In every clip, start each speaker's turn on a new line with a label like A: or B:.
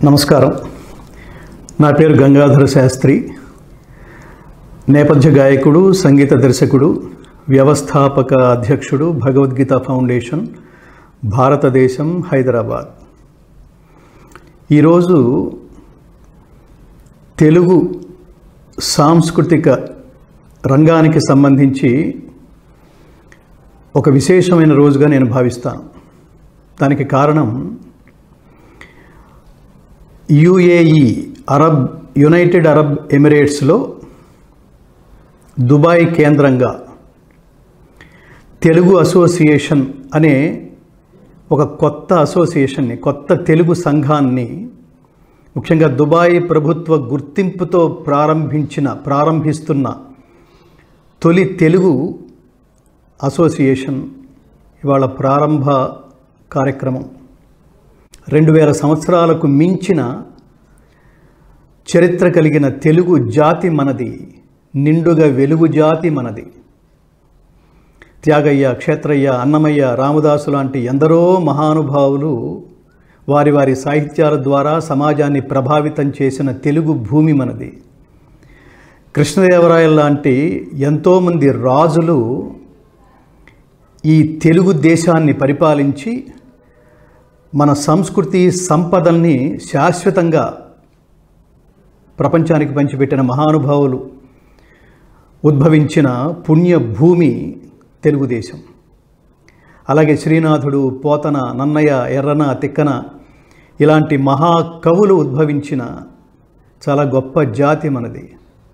A: నమస్కారం నా పేరు గంగాధర శాస్త్రి నేపథ్య గాయకుడు సంగీత దర్శకుడు వ్యవస్థాపక అధ్యక్షుడు భగవద్గీత ఫౌండేషన్ భారతదేశం హైదరాబాద్ ఈరోజు తెలుగు సాంస్కృతిక రంగానికి సంబంధించి ఒక విశేషమైన రోజుగా నేను భావిస్తాను దానికి కారణం యుఏఈ అరబ్ యునైటెడ్ అరబ్ ఎమిరేట్స్లో దుబాయ్ కేంద్రంగా తెలుగు అసోసియేషన్ అనే ఒక కొత్త అసోసియేషన్ని కొత్త తెలుగు సంఘాన్ని ముఖ్యంగా దుబాయ్ ప్రభుత్వ గుర్తింపుతో ప్రారంభించిన ప్రారంభిస్తున్న తొలి తెలుగు అసోసియేషన్ ఇవాళ ప్రారంభ కార్యక్రమం రెండు వేల సంవత్సరాలకు మించిన చరిత్ర కలిగిన తెలుగు జాతి మనది నిండుగా వెలుగు జాతి మనది త్యాగయ్య క్షేత్రయ్య అన్నమయ్య రామదాసు లాంటి ఎందరో మహానుభావులు వారి వారి సాహిత్యాల ద్వారా సమాజాన్ని ప్రభావితం చేసిన తెలుగు భూమి మనది కృష్ణదేవరాయల లాంటి ఎంతోమంది రాజులు ఈ తెలుగు దేశాన్ని పరిపాలించి మన సంస్కృతి సంపదల్ని శాశ్వతంగా ప్రపంచానికి పంచిపెట్టిన మహానుభావులు ఉద్భవించిన పుణ్య భూమి తెలుగుదేశం అలాగే శ్రీనాథుడు పోతన నన్నయ్య ఎర్రన తిక్కన ఇలాంటి మహాకవులు ఉద్భవించిన చాలా గొప్ప జాతి మనది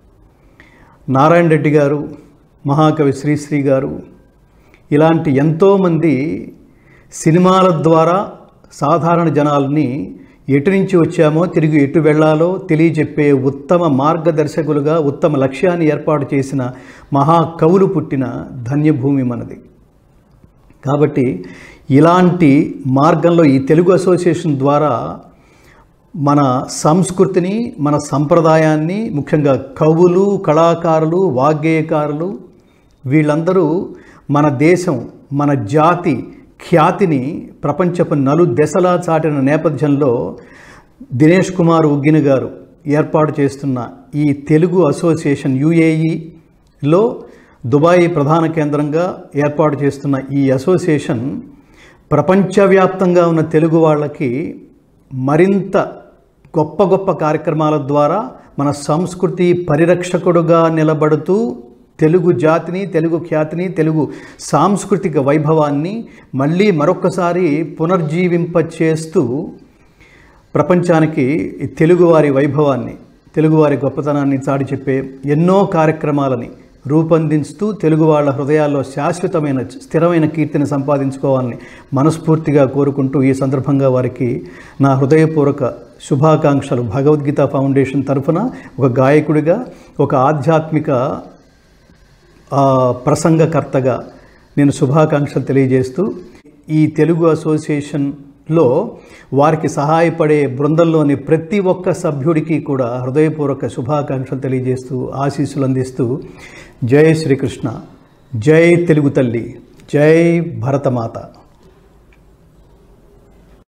A: నారాయణ రెడ్డి గారు మహాకవి శ్రీశ్రీ గారు ఇలాంటి ఎంతోమంది సినిమాల ద్వారా సాధారణ జనాల్ని ఎటు నుంచి వచ్చామో తిరిగి ఎటు వెళ్ళాలో తెలియజెప్పే ఉత్తమ మార్గదర్శకులుగా ఉత్తమ లక్ష్యాన్ని ఏర్పాటు చేసిన మహాకవులు పుట్టిన ధన్యభూమి మనది కాబట్టి ఇలాంటి మార్గంలో ఈ తెలుగు అసోసియేషన్ ద్వారా మన సంస్కృతిని మన సంప్రదాయాన్ని ముఖ్యంగా కవులు కళాకారులు వాగ్గేయకారులు వీళ్ళందరూ మన దేశం మన జాతి ఖ్యాతిని ప్రపంచపు నలు దశలా చాటిన నేపథ్యంలో దినేష్ కుమార్ ఉగ్గిన గారు ఏర్పాటు చేస్తున్న ఈ తెలుగు అసోసియేషన్ యుఏఈలో దుబాయ్ ప్రధాన కేంద్రంగా ఏర్పాటు చేస్తున్న ఈ అసోసియేషన్ ప్రపంచవ్యాప్తంగా ఉన్న తెలుగు వాళ్ళకి మరింత గొప్ప గొప్ప కార్యక్రమాల ద్వారా మన సంస్కృతి పరిరక్షకుడుగా నిలబడుతూ తెలుగు జాతిని తెలుగు ఖ్యాతిని తెలుగు సాంస్కృతిక వైభవాన్ని మళ్ళీ మరొకసారి పునర్జీవింపచేస్తూ ప్రపంచానికి ఈ తెలుగువారి వైభవాన్ని తెలుగువారి గొప్పతనాన్ని చాటి చెప్పే ఎన్నో కార్యక్రమాలని రూపొందిస్తూ తెలుగు వాళ్ళ హృదయాల్లో శాశ్వతమైన స్థిరమైన కీర్తిని సంపాదించుకోవాలని మనస్ఫూర్తిగా కోరుకుంటూ ఈ సందర్భంగా వారికి నా హృదయపూర్వక శుభాకాంక్షలు భగవద్గీత ఫౌండేషన్ తరఫున ఒక గాయకుడిగా ఒక ఆధ్యాత్మిక ఆ, ప్రసంగకర్తగా నేను శుభాకాంక్షలు తెలియజేస్తూ ఈ తెలుగు అసోసియేషన్లో వారికి సహాయపడే బృందంలోని ప్రతి ఒక్క సభ్యుడికి కూడా హృదయపూర్వక శుభాకాంక్షలు తెలియజేస్తూ ఆశీస్సులు అందిస్తూ జై శ్రీకృష్ణ జై తెలుగు తల్లి జై భరతమాత